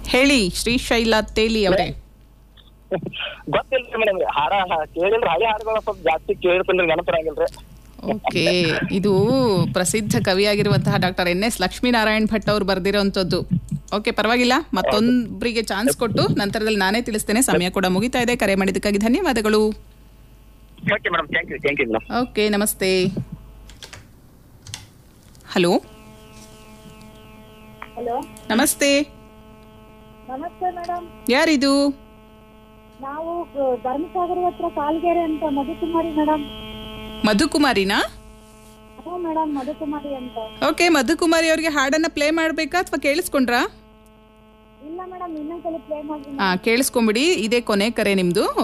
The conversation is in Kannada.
ಹೇಳಿ ಶ್ರೀಶೈಲ ತೇಲಿ ಅವರೇ ಗೊತ್ತಿಲ್ರಿ ಮೇಡಮ್ ಹಾಡ ಕೇಳಿಲ್ರಿ ಹಳೆ ಹಾಡುಗಳ ಸ್ವಲ್ಪ ಜಾಸ್ತಿ ಕೇಳಿರ್ತೀನಿ ನೆನಪರಾಗಿಲ್ರಿ ಓಕೆ ಇದು ಪ್ರಸಿದ್ಧ ಕವಿಯಾಗಿರುವಂತಹ doctor N S Lakshminarayan Bhat ಅವರು ಬರೆದಿರುವಂತದ್ದು ಓಕೆ ಪರವಾಗಿಲ್ಲ ಮತ್ತೊಬ್ಬರಿಗೆ ಚಾನ್ಸ್ ಕೊಟ್ಟು ನಂತರದಲ್ಲಿ ನಾನೇ ತಿಳಿಸ್ತೇನೆ ಸಮಯ ಕೂಡ ಮುಗಿತಾ ಇದೆ ಕರೆ ಮಾಡಿದ್ದಕ್ಕಾಗಿ ಧನ್ಯವಾದಗಳು okay madam thank you thank you madam okay ನಮಸ್ತೆ ಹಲೋ ಹಲೋ ನಮಸ್ತೆ ನಮಸ್ತೆ ಮೇಡಮ್ ಯಾರಿದು ನಾವು ಅಹ್, ಧರ್ಮಸಾಗರ ಹತ್ರ ಕಾಲ್ಗೆರೆ ಅಂತ ಮಧುಕುಮಾರಿ ಮೇಡಮ್ ಮಧುಕುಮಾರಿನಾ ಹ್ಞೂ ಮೇಡಮ್ ಮಧುಕುಮಾರಿ ಅಂತ ಓಕೆ ಮಧುಕುಮಾರಿ ಅವ್ರಿಗೆ ಹಾಡನ್ನ ಪ್ಲೇ ಮಾಡ್ಬೇಕಾ ಅಥವಾ ಕೇಳಿಸ್ಕೊಂಡ್ರಾ ಇಲ್ಲ ಮೇಡಮ್ ಇನ್ನೊಂದ್ಸಲ ಪ್ಲೇ ಮಾಡಿ ಹಾ ಕೇಳಿಸ್ಕೊಂಬಿಡಿ ಇದೇ ಕೊನೆ ಕರೆ ನಿಮ್ದು